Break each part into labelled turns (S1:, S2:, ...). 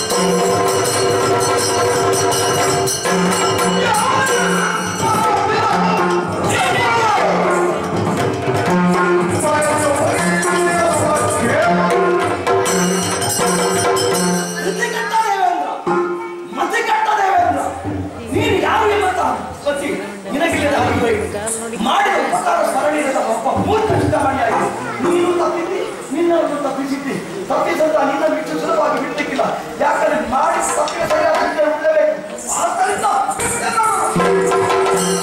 S1: ಮತಿಕಟ್ಟ ದೇವೇಂದ್ರ ಮತಿಕಟ್ಟ ದೇವೇಂದ್ರ ನೀನು ಯಾರಿಗೆ ಮತ ಸತಿ ನಿನಗಿಲ್ಲದ ಅರಿವು ಮಾಡಿದ ಉಪಕಾರ ಸ್ಮರಣೆಯಿಂದ ಒಬ್ಬ ಮೂರ್ಖ ಚಿಂತಾಮಣಿಯಾಗಿ ನೀನು ತಪ್ಪಿದ್ದಿ ನಿನ್ನನ್ನು ತಪ್ಪಿಸಿದ್ದಿ ತಪ್ಪಿಸಂತ ನಿನ್ನ ಬಿಟ್ಟು ಸುಲಭವಾಗಿ ಬಿಡ್ಲಿಕ್ಕಿಲ್ಲ ಯಾಕಂದ್ರೆ ಮಾಡಿ ತಪ್ಪಿನ ಸರಿಯಾದ ಶಿಕ್ಷೆ ಉಳ್ಳಬೇಕು ಆದ್ದರಿಂದ ಬಿಟ್ಟೆ ನೋಡು.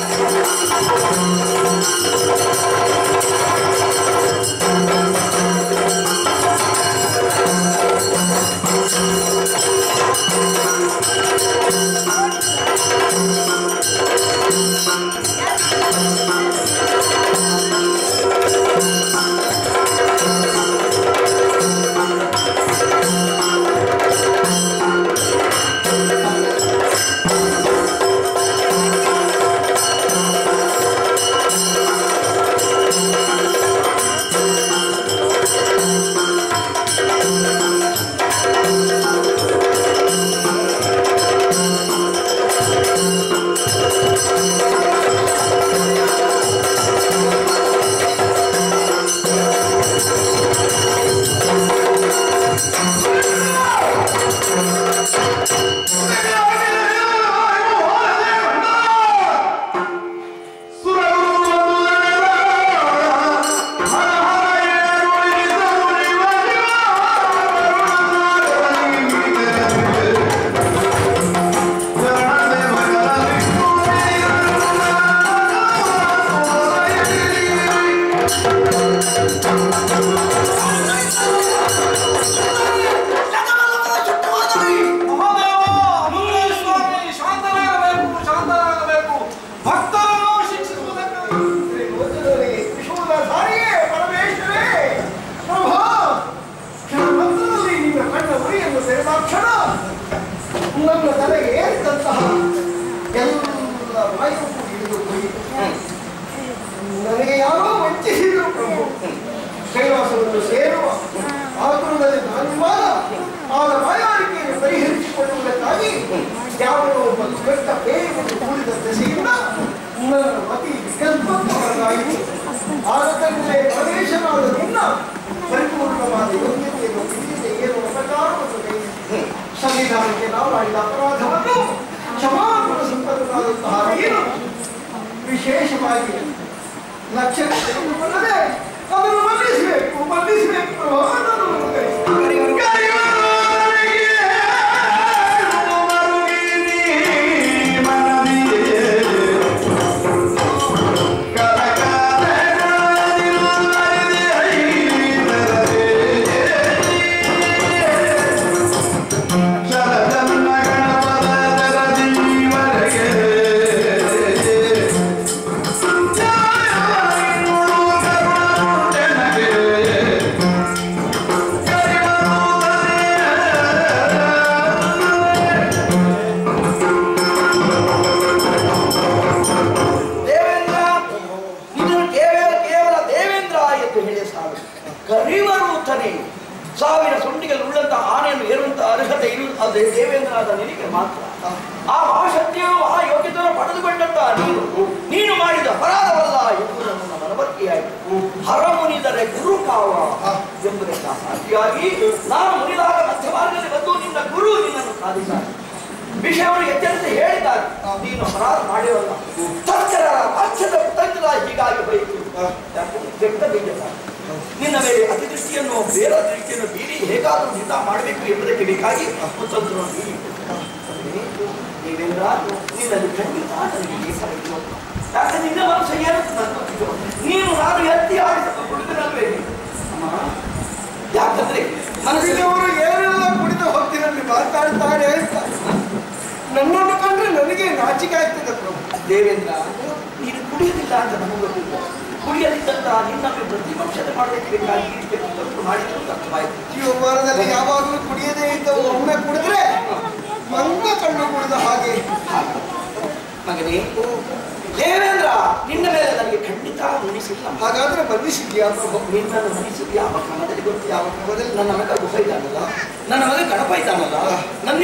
S2: ಸ್ವಾಮಿ ಶಾಂತರಾಗಬೇಕು ಶಾಂತರಾಗಬೇಕು ಭಕ್ತರನ್ನು ಶಿಕ್ಷಿಸುವುದಕ್ಕಾಗಿ
S3: ಗೋಚರರಿಗೆ ತ್ರಿಶೂಲ ಧಾರಿಯೇ ಪರಮೇಶ್ವರೇ ಪ್ರಭು ಕ್ಷಣಮಂತ್ರದಲ್ಲಿ ನಿನ್ನ ಕಣ್ಣ ಉರಿಯನ್ನು ತೆರೆದಾಕ್ಷಣ ನನ್ನ ತಲೆಗೆ ಏರಿದಂತಹ ಎಲ್ಲ ವಾಯು ಹಿಡಿದು ಹೋಯಿತು ನನಗೆ ಯಾರೋ ವಂಚಿಸಿದರು ಪ್ರಭು ಕೈಲಾಸವನ್ನು ಸೇರುವ ಆತುರದಲ್ಲಿ ನಾನಿರುವಾಗ ಆಗ ಬಾಯಾರಿಕೆಯನ್ನು ಪರಿಹರಿಸಿಕೊಳ್ಳುವುದಕ್ಕಾಗಿ ಯಾವನೋ ಒಬ್ಬ ದೊಡ್ಡ ಬೇಗವನ್ನು ಕೂಡಿದ ದೆಸೆಯಿಂದ ನನ್ನ ಮತಿ ವಿಕಲ್ಪವಾಯಿತು ಆದ ತನ್ನದೇ ಪ್ರವೇಶನಾದ ನಿನ್ನ ಪರಿಪೂರ್ಣವಾದ ಯೋಗ್ಯತೆಯನ್ನು ತಿಳಿಯದೆ ಏನು ಅಪಕಾರವನ್ನು ಕೈಗೊಂಡು ಸಂವಿಧಾನಕ್ಕೆ ನಾವು ಮಾಡಿದ ಅಪರಾಧವನ್ನು ಕ್ಷಮಾಗುಣ ಸಂಪನ್ನರಾದಂತಹ ನೀನು ವಿಶೇಷವಾಗಿ ಲಕ್ಷ್ಯ ತೆಗೆದುಕೊಳ್ಳದೆ ಅದನ್ನು ಮನ್ನಿಸಬೇಕು ಮನ್ನಿಸಬೇಕು ಪ್ರಭು, ಅದನ್ನು
S1: ದೇವೇಂದ್ರ ಇದನ್ನು ಕೇವಲ ಕೇವಲ ದೇವೇಂದ್ರ ಎಂದು ಹೇಳಿ ಸಾಲು ಕರಿವರೂತನೇ ಸಾವಿರ ಸೊಂಡಿಗೆ ಉಳ್ಳಂತ ಆನೆಯನ್ನು ಏರುವಂತ ಅರ್ಹತೆ ಇರುವುದು ಅದು ದೇವೇಂದ್ರನಾದ ನಿನಗೆ ಮಾತ್ರ ಆ ಮಹಾಶಕ್ತಿಯನ್ನು ಆ ಯೋಗ್ಯತೆಯನ್ನು ಪಡೆದುಕೊಂಡಂತ ನೀನು ನೀನು ಮಾಡಿದ ಅಪರಾಧವಲ್ಲ ಎಂಬುದನ್ನು ನನ್ನ ಮನವರಿಕೆಯಾಯಿತು ಹರ ಮುನಿದರೆ ಗುರು ಕಾವ ಎಂಬುದಕ್ಕೆ ಸಾಕ್ಷಿಯಾಗಿ ನಾನು ಮುನಿದಾಗ ಮಧ್ಯ ಮಾರ್ಗದಲ್ಲಿ ಬಂದು ನಿನ್ನ ಗುರು ನಿನ್ನನ್ನು ಸಾಧಿಸಾನೆ ವಿಷಯವನ್ನು ಎಚ್ಚರಿಸಿ ಹೇಳಿದ್ದಾರೆ ನೀನು ಅಪರಾಧ ಮಾಡಿರಲ್ಲ ತರ್ಕರ ರಾಜ್ಯದ ಕೃತಜ್ಞದ ಹೀಗಾಗಿ ಹೋಯಿತು ಕೆಟ್ಟ ಬೀಜ ನಿನ್ನ ಮೇಲೆ ಅತಿ ದೃಷ್ಟಿಯನ್ನು ಬೇರೆ ದೃಷ್ಟಿಯನ್ನು ಬೀರಿ ಹೇಗಾದರೂ ನಿಂದ ಮಾಡಬೇಕು ಎಂಬುದಕ್ಕೆ ಬೇಕಾಗಿ ಕುತಂತ್ರವನ್ನು ಬೀರಿ ದೇವೇಂದ್ರ ನಿನ್ನಲ್ಲಿ ಖಂಡಿತ ನನಗೆ ಈ ಸರಿಯಿಲ್ಲ. ಯಾಕಂದ್ರೆ ನಿನ್ನ ಮನಸ್ಸು ಏನು ನನ್ನ ಗೊತ್ತಿಲ್ಲ. ನೀನು ನಾನು ಎತ್ತಿ ಆಡಿದ ಹುಡುಗನಲ್ವೇ ಅಮ್ಮ, ಯಾಕಂದ್ರೆ ಮನಸ್ಸಿಗೆ
S3: ಕುಡಿದವರು ಏನೆಲ್ಲ ಕುಡಿದ ಹೊತ್ತಿನಲ್ಲಿ ಮಾತಾಡ್ತಾರೆ ಅಂತ ನನ್ನನ್ನು ಕಂಡ್ರೆ ನನಗೆ ನಾಚಿಕೆ ಆಗ್ತದೆ ಪ್ರಭು
S1: ದೇವೇಂದ್ರ ನೀನು ಕುಡಿಯುವುದಿಲ್ಲ ಅಂತ ನಮಗೆ ಗೊತ್ತಿಲ್ಲ ಕುಡಿಯಲಿದ್ದಂತ ನಿನ್ನನ್ನು ಪ್ರತಿಪಕ್ಷತೆ ಮಾಡಲಿಕ್ಕೆ ಬೇಕಾಗಿ ಈ ರೀತಿಯ ಕುತಂತ್ರ ಮಾಡಿದ್ದು ಅಂತ ಅರ್ಥವಾಯಿತು
S3: ಜೀವಮಾನದಲ್ಲಿ ಯಾವಾಗಲೂ ಕುಡಿಯದೇ ಇದ್ದವು ಒಮ್ಮೆ ಕುಡಿದ್ರೆ ಮಂಗ ಕಣ್ಣು ಕುಡಿದ ಹಾಗೆ
S1: ಮಗನೇ ದೇವೇಂದ್ರ ನಿನ್ನ ಮೇಲೆ ನನಗೆ ಖಂಡಿತ ಮುನಿಸಿಲ್ಲ
S3: ಹಾಗಾದ್ರೆ ಬಂಧಿಸಿದ್ಯಾ ಪ್ರಭು
S1: ನಿನ್ನನ್ನು ಮುನಿಸಿದ್ದು ಯಾವ ಕ್ರಮದಲ್ಲಿ ಗೊತ್ತು ಯಾವ ಕ್ರಮದಲ್ಲಿ ನನ್ನ ಮಗ ಗುಹ ಇದ್ದಾನಲ್ಲ ನನ್ನ ಮಗ ಗಣಪ ಇದ್ದಾನಲ್ಲ ನನ್ನ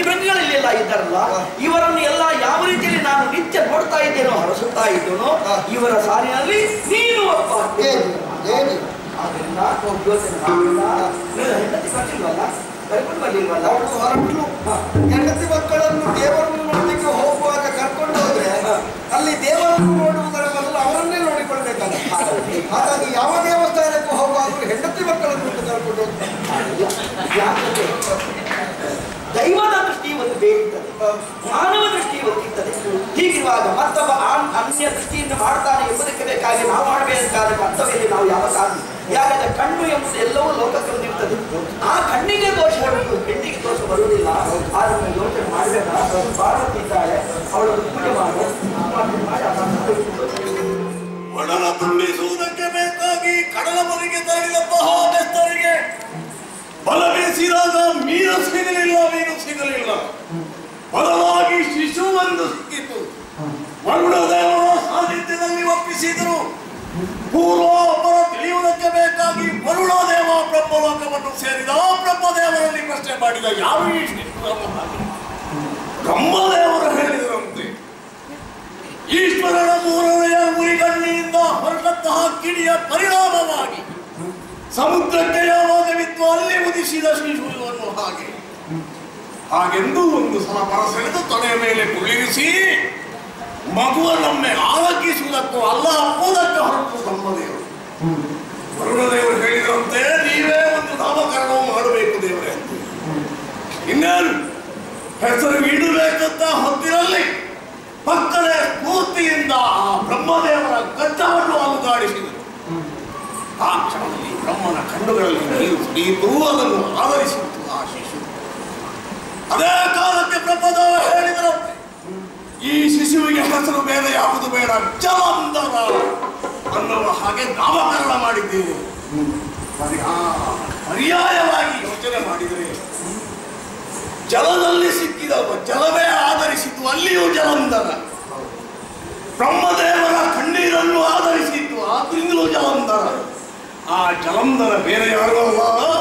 S1: ಇದ್ದಾರಲ್ಲ ಇವರನ್ನು ಎಲ್ಲ ಯಾವ ರೀತಿಯಲ್ಲಿ ನಾನು ನಿತ್ಯ ನೋಡ್ತಾ ಇದ್ದೇನೋ ಹರಸುತ್ತಾ ಇದ್ದೇನೋ
S3: ಹಾ.
S1: ಇವರ ಸಾಲಿನಲ್ಲಿ ನೀನು ಒಬ್ಬ
S3: ಏನು ಏನು
S1: ಆದ್ರಿಂದ ಯೋಚನೆ ಮಾಡಿಲ್ಲ ನೀನು ಹೆಂಡತಿ ಬರ್ಲಿಲ್ವಲ್ಲ ಕರ್ಕೊಂಡು ಬರ್ಲಿಲ್ವಲ್ಲ
S3: ಅವಳು ಹೊರಟು
S1: ಹಾ.
S3: ಹೆಂಡತಿ ಮಕ್ಕಳನ್ನು ದೇವರನ್ನು ನೋಡಲಿಕ್ಕೆ ಹೋಗುವಾಗ ಕರ್ಕೊಂಡು ಹೋದ್ರೆ ಅಲ್ಲಿ ದೇವರನ್ನು ನೋಡುವುದರ ಬದಲು ಅವರನ್ನೇ ನೋಡಿಕೊಳ್ಬೇಕಲ್ಲ
S1: ಹಾಗಾಗಿ
S3: ಹಾಗಾಗಿ ಯಾವ ದೇವಸ್ಥಾನಕ್ಕೂ ಹೋಗುವಾಗ ಹೆಂಡತಿ ಮಕ್ಕಳನ್ನು ಬಿಟ್ಟು ಕರ್ಕೊಂಡು ಹೋಗ್ತಾರೆ
S1: ಯಾಕಂದ್ರೆ ದೈವದ ದೃಷ್ಟಿ ಒಂದು ಬೇಕಿರ್ತದೆ ಮಾನವ ದೃಷ್ಟಿ ಒಂದಿರ್ತದೆ ಹೀಗಿರುವಾಗ ಮತ್ತೊಬ್ಬ ಆನ್- ಅನ್ಯ ದೃಷ್ಟಿಯಿಂದ ಮಾಡ್ತಾನೆ ಎಂಬುದಕ್ಕೆ ಬೇಕಾಗಿ ನಾವು ಮಾಡಬೇಕಾದ ಕರ್ತವ್ಯದಲ್ಲಿ ನಾವು ಯಾವ ಕಾರಣ ಯಾಕಂದ್ರೆ ಕಣ್ಣು ಎಂಬುದು ಎಲ್ಲವೂ ಲೋಕಕ್ಕೆ ಒಂದಿರ್ತದೆ ಆ ಕಣ್ಣಿಗೆ ದೋಷ ಉಂಟು ಹೆಣ್ಣಿಗೆ ದೋಷ ಬರುವುದಿಲ್ಲ ಆದ್ರೆ ಯೋಚನೆ ಮಾಡಬೇಡ ಪಾರ್ವತಿ ಇದ್ದಾಳೆ ಅವಳನ್ನು ಪೂಜೆ ಮಾಡು ಪೂಜೆ ಮಾಡಿ ಅದನ್ನು
S4: ಒಡಲ ತುಂಬಿಸುವುದಕ್ಕೆ ಬೇಕಾಗಿ ಕಡಲ ಬದಿಗೆ ತರಲಿದ ಮಹಾನೆಸ್ತರಿಗೆ ಬಲ ಬೀಸಿದಾಗ ಮೀನು ಸಿಗಲಿಲ್ಲ ಮೀನು ಸಿಗಲಿಲ್ಲ ಬದಲಾಗಿ ಶಿಶುವೊಂದು ಸಿಕ್ಕಿತು ವರುಣ ದೇವರ ಸಾನ್ನಿಧ್ಯದಲ್ಲಿ ಒಪ್ಪಿಸಿದರು ಪೂರ್ವಾಪರ ತಿಳಿಯುವುದಕ್ಕೆ ಬೇಕಾಗಿ ವರುಣ ದೇವ ಬ್ರಹ್ಮಲೋಕವನ್ನು ಸೇರಿದ ಆ ಬ್ರಹ್ಮದೇವರಲ್ಲಿ ಪ್ರಶ್ನೆ ಮಾಡಿದ ಯಾವ ಈ ಶಿಶುವನ್ನು ಹಾಗೆ? ಬ್ರಹ್ಮದೇವರು ಹೇಳಿದರಂತೆ ಈಶ್ವರನ ಮೂರನೆಯ ಮುರಿಗಣ್ಣಿಯಿಂದ ಹೊರಟಂತಹ ಕಿಡಿಯ ಪರಿಣಾಮವಾಗಿ ಸಮುದ್ರಕ್ಕೆ ಯಾವಾಗ ಬಿತ್ತು ಅಲ್ಲಿ ಉದಿಸಿದ ಶಿಶುವನ್ನು ಹಾಗೆ ಹಾಗೆಂದು ಒಂದು ಸಲ ಮನಸೆಳೆದು ತೊಡೆಯ ಮೇಲೆ ಕುಳ್ಳಿರಿಸಿ ಮಗುವನ್ನೊಮ್ಮೆ ಆಲಕಿಸುವುದಕ್ಕೂ ಅಲ್ಲ ಅಪ್ಪುವುದಕ್ಕೆ ಹೊರಟು ಬ್ರಹ್ಮದೇವರು ವರುಣದೇವರು ಹೇಳಿದಂತೆ ನೀವೇ ಒಂದು ನಾಮಕರಣವು ಮಾಡಬೇಕು ದೇವರೇ ಅಂತ ಇನ್ನೇನು ಹೆಸರು ಇಡಬೇಕಂತ ಹೊತ್ತಿನಲ್ಲಿ ಪಕ್ಕದ ಸ್ಫೂರ್ತಿಯಿಂದ ಆ ಬ್ರಹ್ಮದೇವರ ಗದ್ದವನ್ನು ಅಲುಗಾಡಿಸಿದರು ಆ ಕ್ಷಣದಲ್ಲಿ ಬ್ರಹ್ಮನ ಕಣ್ಣುಗಳಲ್ಲಿ ನೀರು ಸುರಿಯಿತು ಅದನ್ನು ಆವರಿಸಿತು ಆ ಶಿಶು ಅದೇ ಕಾಲಕ್ಕೆ ಬ್ರಹ್ಮದೇವ ಹೇಳಿದರಂತೆ ಈ ಶಿಶುವಿಗೆ ಹೆಸರು ಬೇರೆ ಯಾವುದು ಬೇಡ ಜಲಂಧರ ಅನ್ನುವ ಹಾಗೆ ನಾಮಕರಣ ಮಾಡಿದ್ದೇವೆ ಪರ್ಯಾ- ಪರ್ಯಾಯವಾಗಿ ಯೋಚನೆ ಮಾಡಿದರೆ ಜಲದಲ್ಲಿ ಸಿಕ್ಕಿದವ ಜಲವೇ ಆಧರಿಸಿತು ಅಲ್ಲಿಯೂ ಜಲಂಧರ ಬ್ರಹ್ಮದೇವರ ಕಣ್ಣೀರನ್ನು ಆಧರಿಸಿತ್ತು ಆದ್ರಿಂದಲೂ ಜಲಂಧರ ಆ ಜಲಂಧರ ಬೇರೆ ಯಾರು ಅಲ್ಲ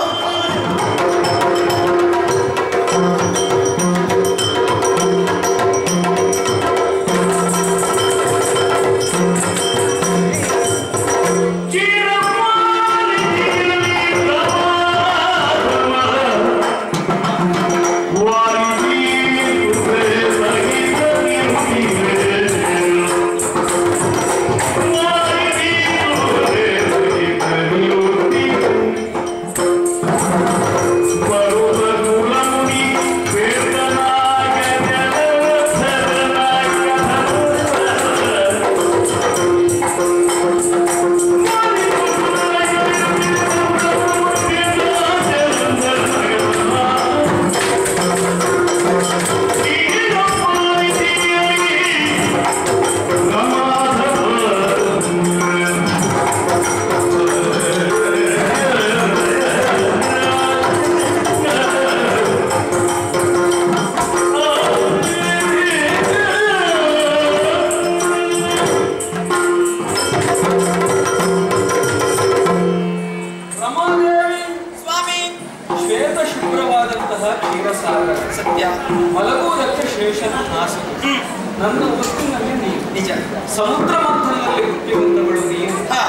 S2: ರಮಾದೇವಿ
S5: ಸ್ವಾಮಿ
S2: ಶ್ವೇತ ಶುಭ್ರವಾದಂತಹ ಕ್ಷೀರಸಾಗರ
S5: ಸತ್ಯ
S2: ಮಲಗುವುದಕ್ಕೆ ಶೇಷನ ಹಾಸು ನನ್ನ ವಸ್ತುವಿನಲ್ಲಿ ನೀನು
S5: ನಿಜ
S2: ಸಮುದ್ರ ಮಧ್ಯದಲ್ಲಿ ಹುಟ್ಟಿ ಬಂದವಳು ನೀನು
S5: ಹಾ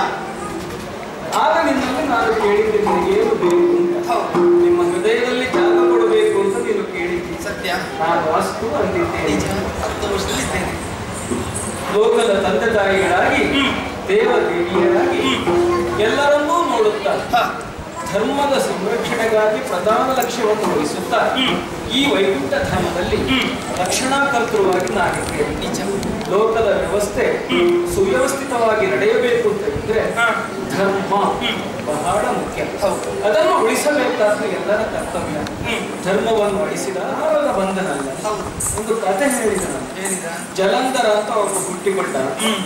S2: ಆಗ ನಿನ್ನಲ್ಲಿ ನಾನು ಕೇಳಿದ್ದೆ ನಿನಗೆ ಏನು ಬೇಕು ಅಂತ
S5: ಹೌದು
S2: ನಿಮ್ಮ ಹೃದಯದಲ್ಲಿ ಜಾಗ ಕೊಡಬೇಕು ಅಂತ ನೀನು ಕೇಳಿದ್ದಿ
S5: ಸತ್ಯ
S2: ನಾನು ಅಷ್ಟು ಅಂದಿದ್ದೇನೆ
S5: ನಿಜ ಹತ್ತು ವರ್ಷದಲ್ಲಿದ್ದೇನೆ
S2: ಲೋಕದ ತಂದೆ ತಾಯಿಗಳಾಗಿ ದೇವ ದೇವಿಯರಾಗಿ ಎಲ್ಲರನ್ನೂ ನೋಡುತ್ತಾ
S5: ಹಾ
S2: ಧರ್ಮದ ಸಂರಕ್ಷಣೆಗಾಗಿ ಪ್ರಧಾನ ಲಕ್ಷ್ಯವನ್ನು ವಹಿಸುತ್ತಾ ಈ ವೈಕುಂಠ ಧಾಮದಲ್ಲಿ ರಕ್ಷಣಾಕರ್ತೃವಾಗಿ ನಾನಿದ್ದೇನೆ
S5: ನಿಜ
S2: ಲೋಕದ ವ್ಯವಸ್ಥೆ ಸುವ್ಯವಸ್ಥಿತವಾಗಿ ನಡೆಯಬೇಕು ಅಂತ ಇದ್ರೆ ಧರ್ಮ ಬಹಳ ಮುಖ್ಯ
S5: ಹೌದು.
S2: ಅದನ್ನು ಉಳಿಸಬೇಕಾದ ಎಲ್ಲರ ಕರ್ತವ್ಯ ಧರ್ಮವನ್ನು ಉಳಿಸಿದ ಆವಾಗ ಬಂಧನ ಅಲ್ಲ
S5: ಹೌದು
S2: ಒಂದು ಕಥೆ ಹೇಳಿದ ನಾನು.
S5: ಹೇಳಿದ
S2: ಜಲಂಧರ ಅಂತ ಅವನು ಹುಟ್ಟಿಕೊಂಡ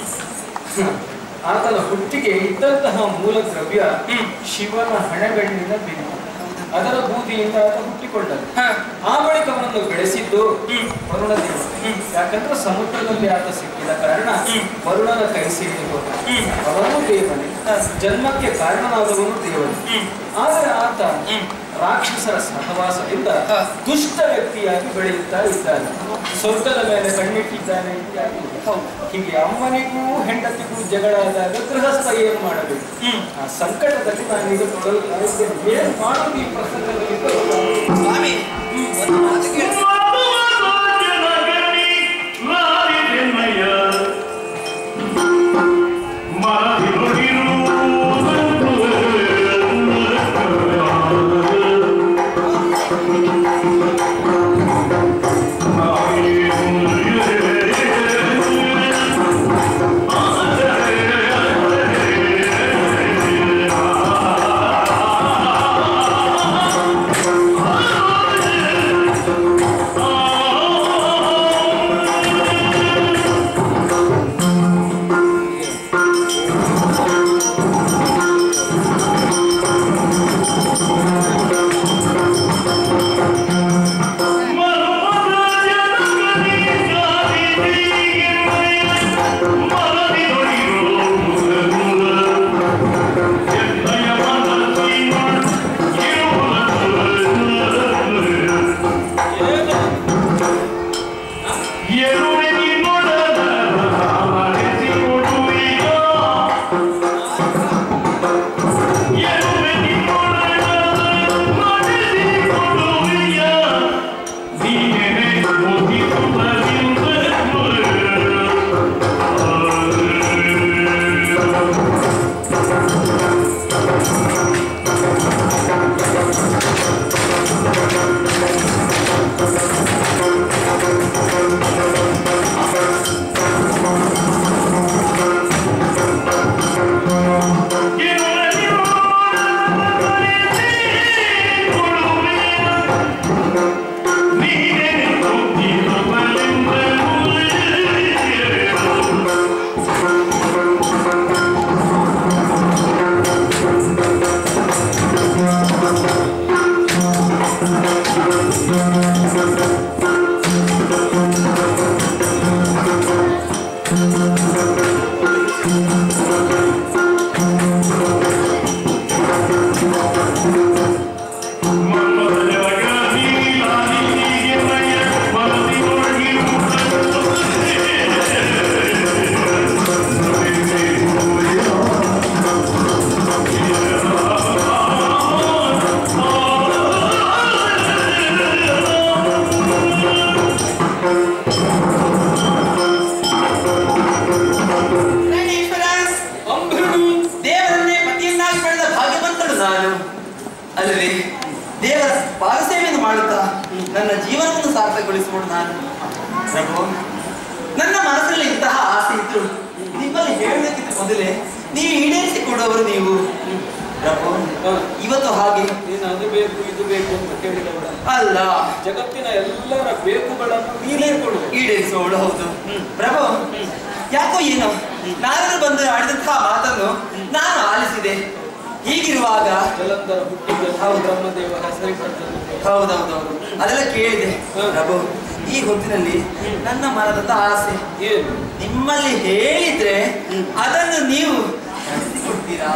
S2: ಆತನ ಹುಟ್ಟಿಗೆ ಇದ್ದಂತಹ ಮೂಲ ದ್ರವ್ಯ ಶಿವನ ಹಣೆಗಣ್ಣಿನ ಬಿಂದು ಅದರ ಬೂದಿಯಿಂದ ಆತ ಹುಟ್ಟಿಕೊಂಡ ಆ ಬಳಿಕ ಅವನನ್ನು ಬೆಳೆಸಿದ್ದು ವರುಣ ದೇವ ಯಾಕಂದ್ರೆ ಸಮುದ್ರದಲ್ಲಿ ಆತ ಸಿಕ್ಕಿದ ಕಾರಣ ವರುಣನ ಕೈ ಸೇರಿ ಹೋದ ಅವನು ದೇವನೇ ಜನ್ಮಕ್ಕೆ ಕಾರಣನಾದವನು ದೇವನೇ ಆದರೆ ಆತ ರಾಕ್ಷಸರ ಸಹವಾಸದಿಂದ ದುಷ್ಟ ವ್ಯಕ್ತಿಯಾಗಿ ಬೆಳೆಯುತ್ತಾ ಇದ್ದಾನೆ ಸ್ವರ್ಗದ ಮೇಲೆ ಕಣ್ಣಿಟ್ಟಿದ್ದಾನೆ ಇತ್ಯಾದಿ ಹೀಗೆ ಅಮ್ಮನಿಗೂ ಹೆಂಡತಿಗೂ ಜಗಳ ಆದಾಗ ಗೃಹಸ್ಥ ಏನು ಮಾಡಬೇಕು ಆ ಸಂಕಟದಲ್ಲಿ ನಾನೀಗ ತೊಡಗುತ್ತಾ ಇದ್ದೇನೆ ಏನು ಮಾಡೋದು ಈ ಪ್ರಸಂಗದಲ್ಲಿ ಗೊತ್ತಾಗ್ತಿಲ್ಲ.
S5: ಸ್ವಾಮಿ ಒಂದು ಮಾತು ಕೇಳಿ ದೇವರನ್ನೇ ಪತಿಯನ್ನಾಗಿ ಪಡೆದ ಭಾಗ್ಯವಂತಳು ನಾನು ಅಲ್ಲವೇ ದೇವರ ಪಾದಸೇವೆಯನ್ನು ಮಾಡುತ್ತಾ ನನ್ನ ಜೀವನವನ್ನು ಸಾರ್ಥಕಗೊಳಿಸಿಕೊಂಡು ನಾನು ಪ್ರಭು ನನ್ನ ಮನಸ್ಸಿನಲ್ಲಿ ಇಂತಹ ಆಸೆ ಇದ್ರು ನಿಮ್ಮಲ್ಲಿ ಹೇಳಬೇಕಿದ್ದ ಮೊದಲೇ ನೀವು ಈಡೇರಿಸಿಕೊಡುವವರು ನೀವು ಪ್ರಭು ಇವತ್ತು ಹಾಗೆ
S2: ನೀನು ಅದು ಬೇಕು ಇದು ಬೇಕು ಅಂತ ಕೇಳಿದವಳ
S5: ಅಲ್ಲ
S2: ಜಗತ್ತಿನ ಎಲ್ಲರ ಬೇಕುಗಳನ್ನು ನೀನೇ ಕೊಡು
S5: ಈಡೇರಿಸುವವಳು ಹೌದು ಪ್ರಭು ಯಾಕೋ ಏನೋ ನಾನು ಬಂದು ಆಡಿದಂತಹ ಮಾತನ್ನು ನಾನು ಆಲಿಸಿದೆ ಹೀಗಿರುವಾಗ
S2: ಜಲಂಧರ ಹುಟ್ಟಿದ
S5: ಹೌದು.
S2: ಬ್ರಹ್ಮದೇವ ಹೆಸರಿಟ್ಟದ್ದು
S5: ಹೌದೌದೌದು ಅದೆಲ್ಲ ಕೇಳಿದೆ ಪ್ರಭು ಈ ಹೊತ್ತಿನಲ್ಲಿ ನನ್ನ ಮನದಂತ ಆಸೆ
S2: ಏನು
S5: ನಿಮ್ಮಲ್ಲಿ ಹೇಳಿದ್ರೆ ಅದನ್ನು ನೀವು ನಡೆಸಿಕೊಡ್ತೀರಾ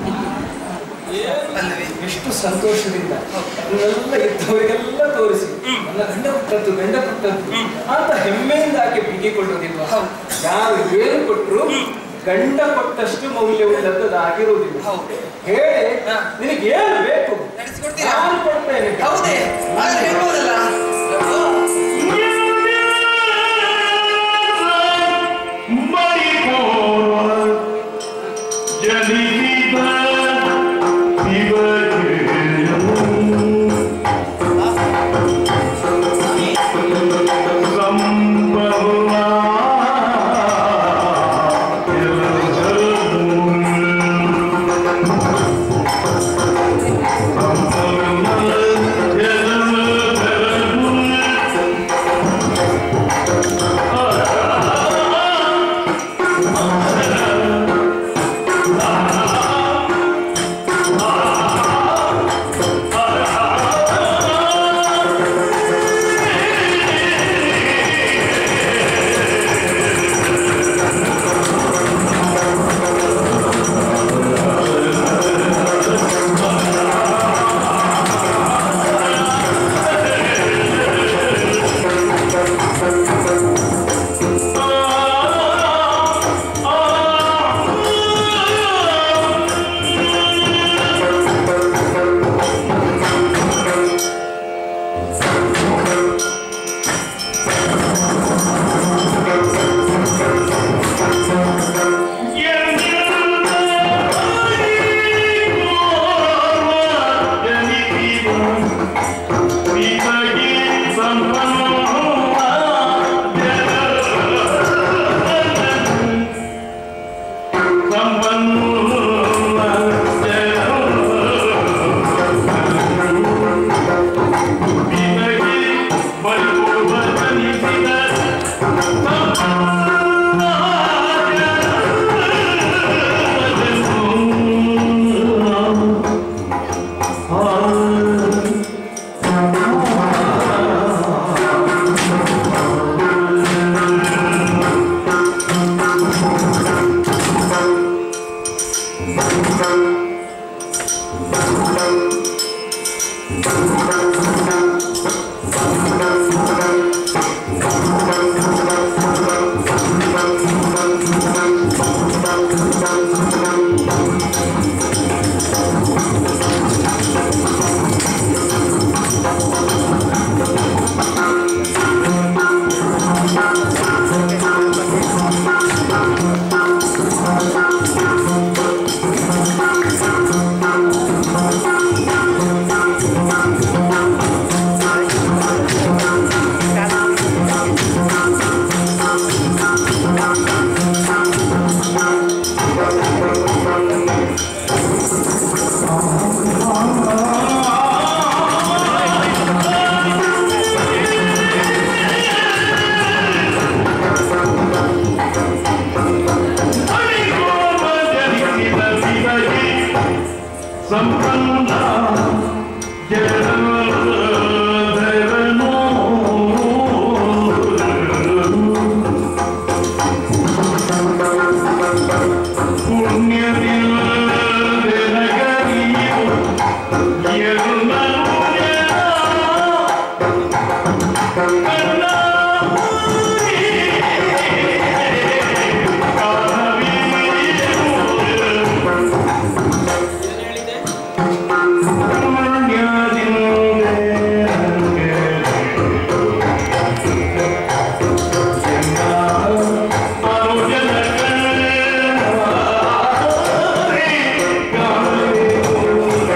S2: ಏನು
S5: ಅಲ್ಲವೇ
S2: ಎಷ್ಟು ಸಂತೋಷದಿಂದ ಅದನ್ನೆಲ್ಲ ಇದ್ದವರಿಗೆಲ್ಲ ತೋರಿಸಿ ನನ್ನ ಗಂಡ ಕೊಟ್ಟದ್ದು ಗಂಡ ಕೊಟ್ಟದ್ದು ಅಂತ ಹೆಮ್ಮೆಯಿಂದ ಆಕೆ ಬಿಗಿಕೊಳ್ಳುವುದಿಲ್ಲ ಯಾರು ಏನು ಕೊಟ್ಟರು ಗಂಡ ಕೊಟ್ಟಷ್ಟು ಮೌಲ್ಯವುಳ್ಳದ್ದು ಆಗಿರುವುದಿಲ್ಲ
S5: ಹೌದು
S2: ಹೇಳಿ
S5: ಹಾ.
S2: ನಿನಗೆ ಏನು ಬೇಕು
S5: ನಡೆಸಿಕೊಡ್ತೀರಾ
S2: ನಾನು ಕೊಡ್ತೇನೆ
S5: ಹೌದೇ ಹಾಗಾದ್ರೆ ಹೇಳ್ಬೋದಲ್ಲ ಪ್ರಭು
S4: Thank you.
S6: ಸಂಪನ್ನ
S2: ಏನ್ ಹೇಳಿದೆ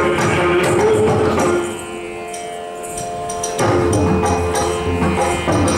S6: ಿ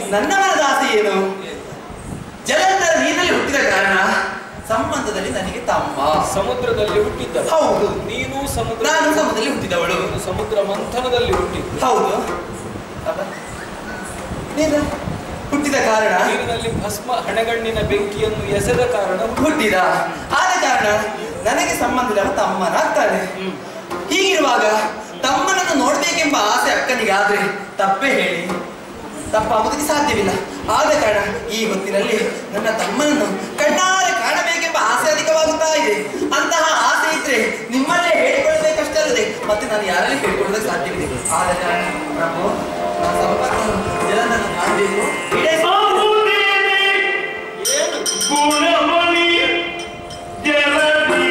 S5: ನನ್ನ ಮನದ ಆಸೆ ಏನು ಜಲಂಧರ ನೀರಲ್ಲಿ ಹುಟ್ಟಿದ ಕಾರಣ ಸಂಬಂಧದಲ್ಲಿ ನನಗೆ ತಮ್ಮ
S2: ಸಮುದ್ರದಲ್ಲಿ ಹುಟ್ಟಿದ್ದ
S5: ಹೌದು
S2: ನೀನು ಸಮುದ್ರ
S5: ನಾನು ಸಮುದ್ರದಲ್ಲಿ ಹುಟ್ಟಿದವಳು
S2: ನೀನು ಸಮುದ್ರ ಮಂಥನದಲ್ಲಿ ಹುಟ್ಟಿದ್ದು
S5: ಹೌದು ಅಬ್ಬ. ನೀನು ಹುಟ್ಟಿದ ಕಾರಣ
S2: ನೀರಿನಲ್ಲಿ ಭಸ್ಮ ಹಣಗಣ್ಣಿನ ಬೆಂಕಿಯನ್ನು ಎಸೆದ ಕಾರಣ
S5: ಹುಟ್ಟಿದ ಆದ ಕಾರಣ ನನಗೆ ಸಂಬಂಧಿಸಿದವ ತಮ್ಮನಾಗ್ತಾನೆ ಹೀಗಿರುವಾಗ ತಮ್ಮನನ್ನು ನೋಡ್ಬೇಕೆಂಬ ಆಸೆ ಅಕ್ಕನಿಗಾದ್ರೆ ತಪ್ಪೇ ಹೇಳಿ ತಪ್ಪಾಗುವುದಕ್ಕೆ ಸಾಧ್ಯವಿಲ್ಲ ಆದ ಕಾರಣ ಈ ಹೊತ್ತಿನಲ್ಲಿ ನನ್ನ ತಮ್ಮನನ್ನು ಕಣ್ಣಾರೆ ಕಾಣಬೇಕೆಂಬ ಆಸೆ ಅಧಿಕವಾಗುತ್ತಾ ಇದೆ ಅಂತಹ ಆಸೆ ಇದ್ರೆ ನಿಮ್ಮಲ್ಲೇ ಹೇಳಿಕೊಳ್ಳಬೇಕಷ್ಟೇ ಅಲ್ಲದೆ ಮತ್ತೆ ನಾನು ಯಾರಲ್ಲಿ ಹೇಳಿಕೊಳ್ಳೋದಕ್ಕೆ ಸಾಧ್ಯವಿದೆ ಆದ ಕಾರಣ ಪ್ರಭು ನನ್ನ ಸಂಪರ್ಕವನ್ನು ಜಲನನ್ನು ಮಾಡಬೇಕು ಈಡೇರಿಸಿ-
S6: ಗುಣಮಣಿ ಜಲದಿ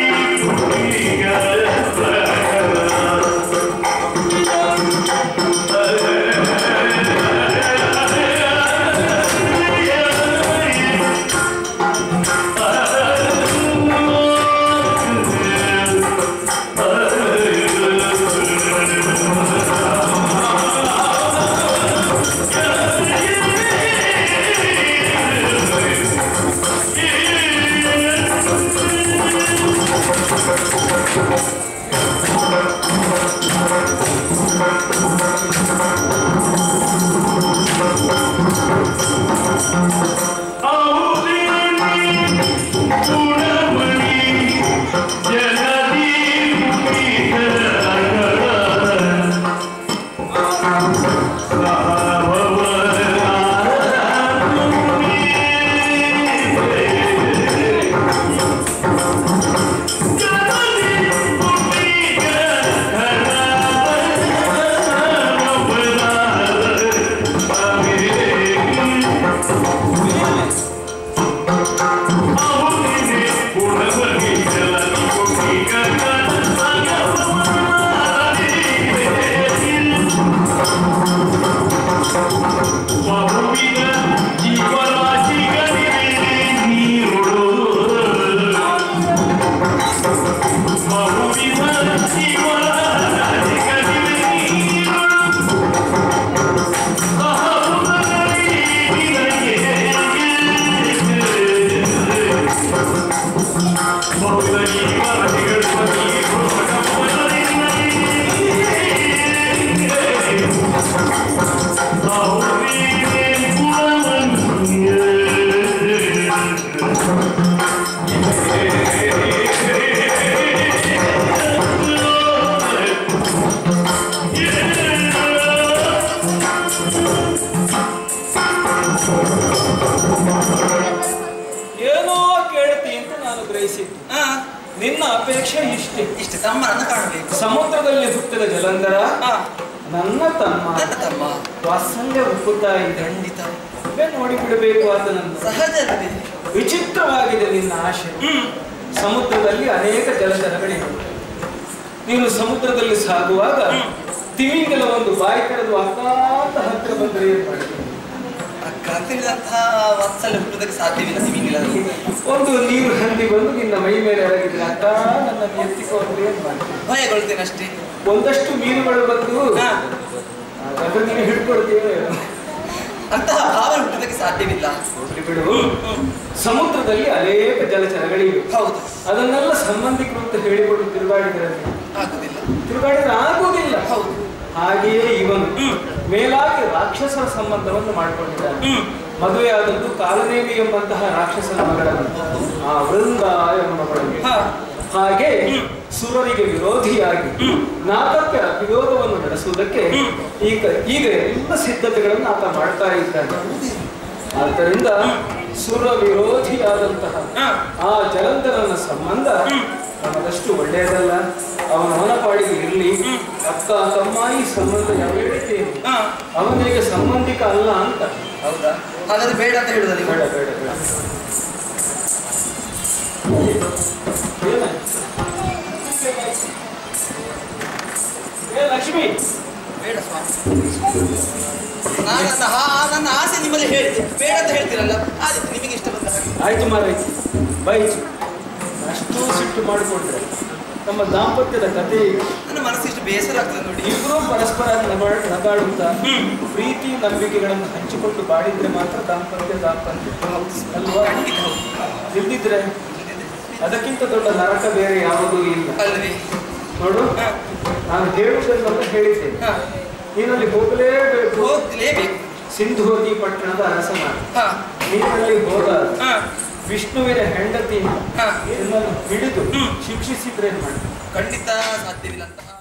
S6: ಗುಣಮಣಿ ಜಲದಿ
S2: ಏನೋ ಕೇಳ್ತಿ ಅಂತ ನಾನು ಗ್ರಹಿಸಿದ್ದು
S5: ಆ,
S2: ನಿನ್ನ ಅಪೇಕ್ಷೆ ಇಷ್ಟೇ
S5: ಇಷ್ಟು ತಮ್ಮನನ್ನು ಕಾಣಬೇಕು
S2: ಸಮುದ್ರದಲ್ಲಿ ಹುಟ್ಟಿದ ಜಲಂಧರ
S5: ಆ,
S2: ನನ್ನ ತಮ್ಮ
S5: ನನ್ನ ತಮ್ಮ
S2: ವಾತ್ಸಲ್ಯ ಉಕ್ಕುತ್ತಾ ಇದೆ
S5: ಖಂಡಿತ
S2: ನೋಡಿ ಬಿಡಬೇಕು ಆತನನ್ನು
S5: ಸಹಜವೇ
S2: ವಿಚಿತ್ರವಾಗಿದೆ ನಿನ್ನ ಆಶೆ
S5: ಹ್ಮ್
S2: ಸಮುದ್ರದಲ್ಲಿ ಅನೇಕ ಜಲಚರಗಳಿವೆ ನೀನು ಸಮುದ್ರದಲ್ಲಿ ಸಾಗುವಾಗ ತಿಮಿಂಗಲ ಒಂದು ಬಾಯಿ ಕರೆದು ಅಕಾಂತ ಹತ್ತಿರ ಬಂದರೆ ಏನ್ ಮಾಡ್ತೀನಿ?
S5: ಅಕ್ಕ ತಿಳಿದಂತಹ ವಾತ್ಸಲ್ಯ ಹುಟ್ಟುವುದಕ್ಕೆ ಸಾಧ್ಯವಿಲ್ಲ ನಿಮಗಿಲ್ಲ
S2: ಒಂದು ನೀರು ಹಂದಿ ಬಂದು ನಿನ್ನ ಮೈ ಮೇಲೆ ಎರಗಿದ್ರೆ ಅಕ್ಕ ನನ್ನ ಎತ್ತಿಕೊಂಡು ಏನ್ ಮಾಡ್ತೀನಿ
S5: ಭಯಗೊಳ್ತೇನೆ ಅಷ್ಟೇ
S2: ಒಂದಷ್ಟು ಮೀನುಗಳು ಬಂದು
S5: ಹಾ,
S2: ಹಾಗಾದ್ರೆ ನೀನು ಹಿಡ್ಕೊಳ್ತೀವಿ
S5: ಅಂತಹ ಭಾವನೆ ಹುಟ್ಟುವುದಕ್ಕೆ ಸಾಧ್ಯವಿಲ್ಲ
S2: ಹೋಗ್ಲಿ ಬಿಡು ಸಮುದ್ರದಲ್ಲಿ ಅನೇಕ ಜಲಚರಗಳಿವೆ
S5: ಹೌದು
S2: ಅದನ್ನೆಲ್ಲ ಸಂಬಂಧಿಕರು ಅಂತ ಹೇಳಿಕೊಂಡು ತಿರುಗಾಡಿದರೆ
S5: ಆಗುದಿಲ್ಲ
S2: ತಿರುಗಾಡಿದ್ರೆ ಆಗುವುದಿಲ್ಲ
S5: ಹೌದು
S2: ಹಾಗೆಯೇ ಇವನು ಮೇಲಾಗಿ ರಾಕ್ಷಸರ ಸಂಬಂಧವನ್ನು ಮಾಡಿಕೊಂಡಿದ್ದಾನೆ
S5: ಹ್ಮ್
S2: ಮದುವೆಯಾದದ್ದು ಕಾಲನೇವಿ ಎಂಬಂತಹ ರಾಕ್ಷಸನ ಮಗಳನ್ನು ಆ ವೃಂದ ಎಂಬ ಮಗಳಿಗೆ
S5: ಹಾ
S2: ಹಾಗೆ ಸುರರಿಗೆ ವಿರೋಧಿಯಾಗಿ ನಾಟಕ ವಿರೋಧವನ್ನು ನಡೆಸುವುದಕ್ಕೆ ಈಗ ಈಗ ಎಲ್ಲ ಸಿದ್ಧತೆಗಳನ್ನು ಆತ ಮಾಡ್ತಾ ಇದ್ದಾನೆ ಆದ್ದರಿಂದ ಸುರ ವಿರೋಧಿಯಾದಂತಹ
S5: ಹಾ
S2: ಆ ಜಲಂಧರನ ಸಂಬಂಧ ನಮಗಷ್ಟು ಒಳ್ಳೆಯದಲ್ಲ ಅವನ ಅವನಪಾಡಿಗೆ ಇರಲಿ ಅಕ್ಕ ತಮ್ಮ ಈ ಸಂಬಂಧ ಯಾವ ಹೇಳಿದ್ದೇನೆ
S5: ಹಾ
S2: ಅವನಿಗೆ ಸಂಬಂಧಿಕ ಅಲ್ಲ ಅಂತ
S5: ಹೌದಾ ಹಾಗಾದ್ರೆ ಬೇಡ ಅಂತ ಹೇಳುದ ನೀವು
S2: ಬೇಡ ಬೇಡ ಬೇಡ ಏನಾಯ್ತು? ಏ ಲಕ್ಷ್ಮಿ
S5: ಬೇಡ ಸ್ವಾಮಿ ನಾನು ನನ್ನ ಆ- ನನ್ನ ಆಸೆ ನಿಮ್ಮಲ್ಲಿ ಹೇಳಿದೆ ಬೇಡ ಅಂತ ಹೇಳ್ತೀರಲ್ಲ ಆದಿತ್ತು ನಿಮಗೆ ಇಷ್ಟ ಬಂದ ಹಾಗೆ
S2: ಆಯ್ತು ಮಾರೈತಿ ಬಾಯ್ತು ಅಷ್ಟು ಸಿಟ್ಟು ಮಾಡಿಕೊಂಡ್ರೆ ನಮ್ಮ ದಾಂಪತ್ಯದ ಕಥೆ ಇದು.
S5: ನನ್ನ ಮನಸ್ಸಿಷ್ಟು ಬೇಸರ ಆಗ್ತದೆ ನೋಡಿ
S2: ಇಬ್ರು ಪರಸ್ಪರ ನಗ- ನಗಾಡುತ್ತಾ ಪ್ರೀತಿ ನಂಬಿಕೆಗಳನ್ನು ಹಂಚಿಕೊಂಡು ಬಾಳಿದ್ರೆ ಮಾತ್ರ ದಾಂಪತ್ಯ ದಾಂಪತ್ಯ ಅಲ್ವಾ
S5: ಖಂಡಿತ ಹೌದು.
S2: ಇಲ್ದಿದ್ರೆ ಅದಕ್ಕಿಂತ ದೊಡ್ಡ ನರಕ ಬೇರೆ ಯಾವುದೂ ಇಲ್ಲ
S5: ಅಲ್ವೇ
S2: ನೋಡು ನಾನು ಹೇಳುವುದನ್ನೆಲ್ಲ ಹೇಳಿದ್ದೇನೆ
S5: ಹಾ.
S2: ನೀನಲ್ಲಿ ಹೋಗಲೇಬೇಕು
S5: ಹೋಗ್ಲೇಬೇಕು
S2: ಸಿಂಧುವತಿ ಪಟ್ಟಣದ ಅರಸನಾದ
S5: ಹಾ
S2: ನೀನಲ್ಲಿ ಹೋದ
S5: ಹಾ
S2: ವಿಷ್ಣುವಿನ ಹೆಂಡತಿಯಿಂದ
S5: ಹಾ.
S2: ನಿನ್ನನ್ನು ಹಿಡಿದು ಶಿಕ್ಷಿಸಿದ್ರೆ ಏನ್ ಮಾಡಿ
S5: ಖಂಡಿತ ಸಾಧ್ಯವಿಲ್ಲ ಅಂತಹ